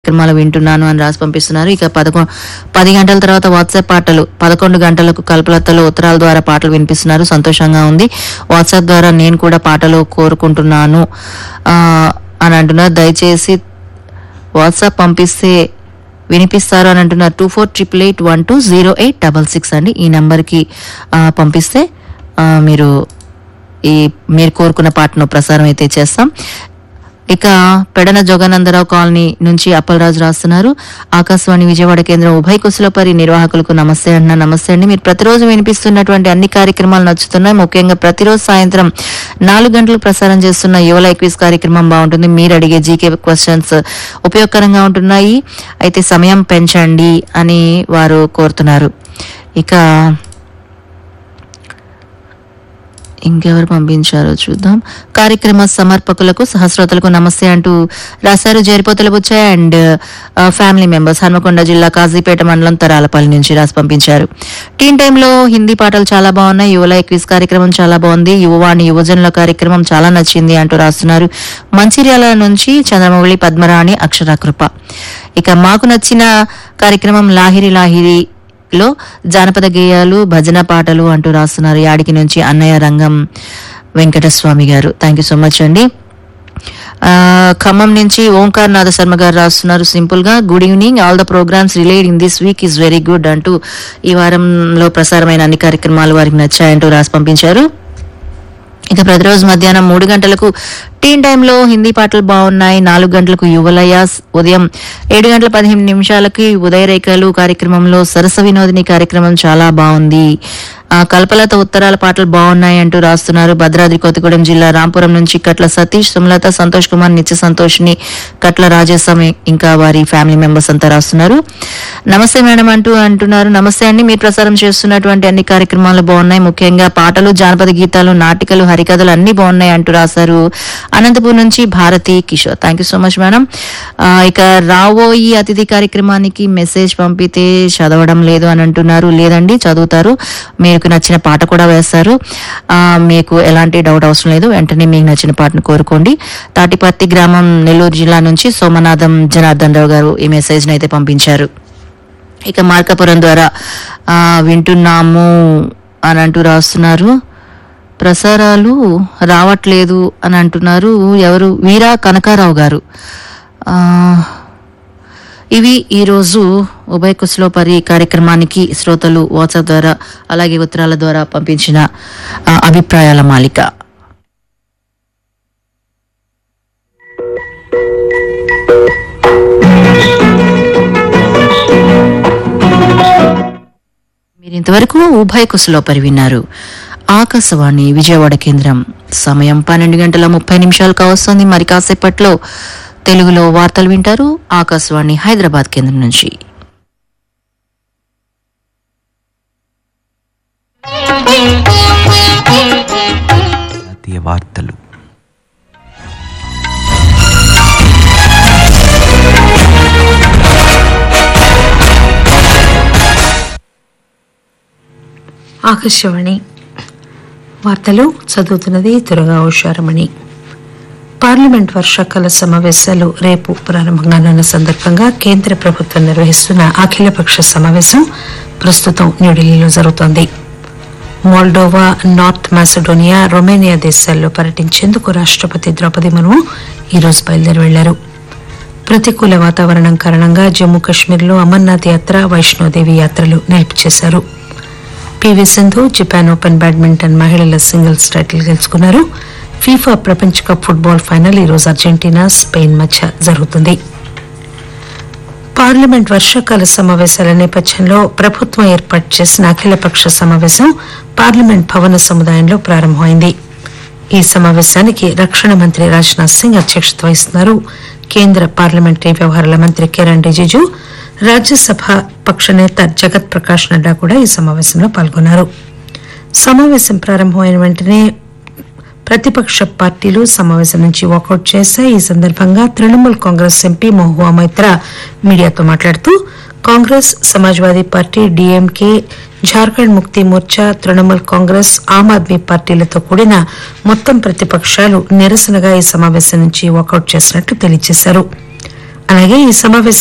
కార్యక్రమాలు వింటున్నాను అని రాసి పంపిస్తున్నారు ఇక పదకొ పది గంటల తర్వాత వాట్సాప్ పాటలు పదకొండు గంటలకు కల్పలతలో ఉత్తరాల ద్వారా పాటలు వినిపిస్తున్నారు సంతోషంగా ఉంది వాట్సాప్ ద్వారా నేను కూడా పాటలు కోరుకుంటున్నాను ఆ, అని అంటున్నారు దయచేసి వాట్సాప్ పంపిస్తే వినిపిస్తారు అని అంటున్నారు two four triple eight one two zero eight double six అండి ఈ నెంబర్కి ఆ, పంపిస్తే ఆ, మీరు ఈ మీరు కోరుకున్న పాటను ప్రసారం అయితే చేస్తాం ఇక పెడన జోగానందరావు కాలనీ నుంచి అప్పలరాజు రాస్తున్నారు ఆకాశవాణి విజయవాడ కేంద్రం ఉభయ కుశలపరి నిర్వాహకులకు నమస్తే అన్న నమస్తే అండి మీరు ప్రతిరోజు వినిపిస్తున్నటువంటి అన్ని కార్యక్రమాలు నచ్చుతున్నాయి ముఖ్యంగా ప్రతిరోజు సాయంత్రం నాలుగు గంటలకు ప్రసారం చేస్తున్న యువల క్విజ్ కార్యక్రమం బాగుంటుంది మీరు అడిగే జీకే క్వశ్చన్స్ ఉపయోగకరంగా ఉంటున్నాయి అయితే సమయం పెంచండి అని వారు కోరుతున్నారు ఇక ఇంకెవరు పంపించారో చూద్దాం కార్యక్రమ సమర్పకులకు సహస్రోతలకు నమస్తే అంటూ రాశారు జేరిపోతల బుచ్చయ్య అండ్ ఆ, ఫ్యామిలీ మెంబర్స్ హన్మకొండ జిల్లా కాజీపేట మండలం తరాలపల్లి నుంచి రాసి పంపించారు టీన్ టైంలో హిందీ పాటలు చాలా బాగున్నాయి యువల క్విజ్ కార్యక్రమం చాలా బాగుంది యువవాణి యువజనుల కార్యక్రమం చాలా నచ్చింది అంటూ రాస్తున్నారు మంచిర్యాల నుంచి చంద్రమౌళి పద్మరాణి అక్షరాకృప ఇక మాకు నచ్చిన కార్యక్రమం లాహిరి లాహిరి లో జానపద గేయాలు భజన పాటలు అంటూ రాస్తున్నారు యాడికి నుంచి అన్నయ్య రంగం వెంకటస్వామి గారు థ్యాంక్ యూ సో మచ్ అండి ఆ, ఖమ్మం నుంచి ఓంకార్ నాథ శర్మ గారు రాస్తున్నారు సింపుల్ గా good evening all the programmes relayed in this week is very good అంటూ ఈ వారంలో ప్రసారమైన అన్ని కార్యక్రమాలు వారికి నచ్చాయంటూ రాసి పంపించారు ఇక ప్రతిరోజు మధ్యాహ్నం మూడు గంటలకు టీన్ టైంలో హిందీ పాటలు బాగున్నాయి నాలుగు గంటలకు యువలయ ఉదయం ఏడు గంటల పదిహేను నిమిషాలకి ఉదయరేఖలు కార్యక్రమంలో సరస వినోదిని కార్యక్రమం చాలా బాగుంది ఆ కల్పలత ఉత్తరాల పాటలు బాగున్నాయి అంటూ రాస్తున్నారు భద్రాద్రి కొత్తగూడెం జిల్లా రాంపురం నుంచి కట్ల సతీష్ సుమలత సంతోష్ కుమార్ నిత్య సంతోష్ని కట్ల రాజేశం ఇంకా వారి ఫ్యామిలీ మెంబర్స్ అంతా రాస్తున్నారు నమస్తే మేడం అంటూ అంటున్నారు నమస్తే అండి మీరు ప్రసారం చేస్తున్నటువంటి అన్ని కార్యక్రమాలు బాగున్నాయి ముఖ్యంగా పాటలు జానపద గీతాలు నాటికలు హరికథలు అన్ని బాగున్నాయి అంటూ రాశారు అనంతపూర్ నుంచి Bharati Kishore thank you so much madam ఆ, ఇక రావోయి అతిథి కార్యక్రమానికి మెసేజ్ పంపితే చదవడం లేదు అని అంటున్నారు లేదండి చదువుతారు మీకు నచ్చిన పాట కూడా వేస్తారు ఆ, మీకు ఎలాంటి డౌట్ అవసరం లేదు వెంటనే మీకు నచ్చిన పాటను కోరుకోండి తాటిపత్తి గ్రామం నెల్లూరు జిల్లా నుంచి సోమనాథం జనార్దన్ రావు గారు ఈ మెసేజ్ అయితే పంపించారు ఇక మార్కాపురం ద్వారా ఆ, వింటున్నాము అని అంటూ రాస్తున్నారు ప్రసారాలు రావట్లేదు అని అంటున్నారు ఎవరు వీరా కనకారావు గారు ఆ, ఇవి ఈరోజు ఉభయ కుశలోపరి కార్యక్రమానికి శ్రోతలు వాట్సాప్ ద్వారా అలాగే ఉత్తరాల ద్వారా పంపించిన ఆ, అభిప్రాయాల మాలిక మీరు ఇంతవరకు ఉభయ కుశలోపరి విన్నారు ఆకాశవాణి విజయవాడ కేంద్రం సమయం పన్నెండు గంటల ముప్పై నిమిషాలు కావస్తుంది మరి కాసేపట్లో తెలుగులో వార్తలు వింటారు ఆకాశవాణి హైదరాబాద్ కేంద్రం నుంచి జాతీయ వార్తలు ఆకాశవాణి వార్తలు చదువుతున్నది త్వరగా ఉషారమణి పార్లమెంట్ వర్షాకాల సమావేశాలు రేపు ప్రారంభంగానున్న సందర్భంగా కేంద్ర ప్రభుత్వం నిర్వహిస్తున్న అఖిలపక్ష సమావేశం ప్రస్తుతం న్యూఢిల్లీలో జరుగుతోంది మోల్డోవా నార్త్ మాసిడోనియా రొమేనియా దేశాల్లో పర్యటించేందుకు రాష్ట్రపతి ద్రౌపది ముర్ము ఈరోజు బయలుదేరి వెళ్లారు ప్రతికూల వాతావరణం కారణంగా జమ్మూ కశ్మీర్లో అమర్నాథ్ యాత్ర వైష్ణోదేవి యాత్రలు నిలుపు చేశారు P V Sindhu Japan open badminton మహిళల సింగిల్స్ టైటిల్ గెలుచుకున్నారు ఫీఫా ప్రపంచ కప్ ఫుట్బాల్ ఫైనల్ ఈరోజు అర్జెంటీనా స్పెయిన్ మధ్య జరుగుతుంది పార్లమెంట్ వర్షాకాల సమావేశాల నేపథ్యంలో ప్రభుత్వం ఏర్పాటు చేసిన అఖిలపక్ష సమావేశం పార్లమెంట్ భవన సముదాయంలో ప్రారంభమైంది ఈ సమావేశానికి రక్షణ మంత్రి రాజ్నాథ్ సింగ్ అధ్యక్షత వహిస్తున్నారు కేంద్ర పార్లమెంటరీ వ్యవహారాల మంత్రి కిరణ్ రిజిజు రాజ్యసభ పక్ష నేత జగత్ ప్రకాష్ నడ్డా కూడా ఈ సమావేశంలో పాల్గొన్నారు సమావేశం ప్రారంభమైన వెంటనే ప్రతిపక్ష పార్టీలు సమావేశం నుంచి వాకౌట్ చేశాయి ఈ సందర్భంగా తృణమూల్ కాంగ్రెస్ ఎంపీ మహువా మైత్రా మీడియాతో మాట్లాడుతూ కాంగ్రెస్ సమాజ్వాదీ పార్టీ డీఎంకే జార్ఖండ్ ముక్తి మోర్చా తృణమూల్ కాంగ్రెస్ ఆమ్ ఆద్మీ పార్టీలతో కూడిన మొత్తం ప్రతిపక్షాలు నిరసనగా ఈ సమావేశం నుంచి వాకౌట్ చేసినట్లు తెలియజేశారు అలాగే ఈ సమావేశం